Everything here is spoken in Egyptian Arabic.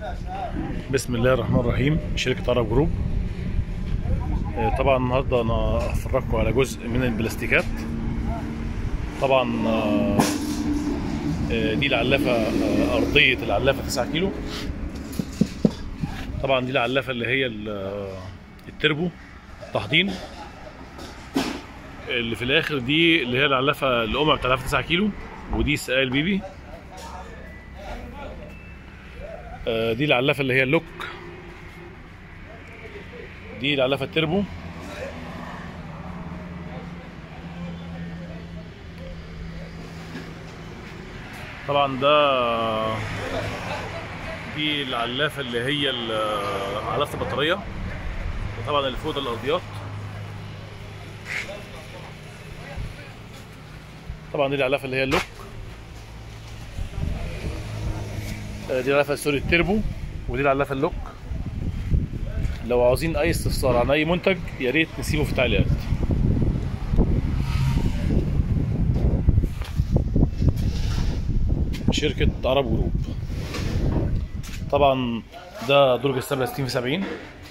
بسم الله الرحمن الرحيم شركة عرب جروب آه، طبعا النهارده انا هفرجكم على جزء من البلاستيكات طبعا آه، آه، دي العلافة آه، أرضية العلافة 9 كيلو طبعا دي العلافة اللي هي ال- آه، التربو تحضين اللي في الآخر دي اللي هي العلافة الأم بتاع العلافة 9 كيلو ودي السقاية البيبي آه، دي العلافة اللي هي اللوك دي العلافة التربو طبعا ده دي العلافة اللي هي ال- علافة البطارية وطبعا اللي فوق ده الأرضيات طبعا دي العلافة اللي هي اللوك آه، دي العلافة سوري التربو ودي العلافة اللوك لو عاوزين أي استفسار عن أي منتج يا ريت نسيبه في التعليقات شركة عرب جروب طبعا ده درج السبلة 60 في 70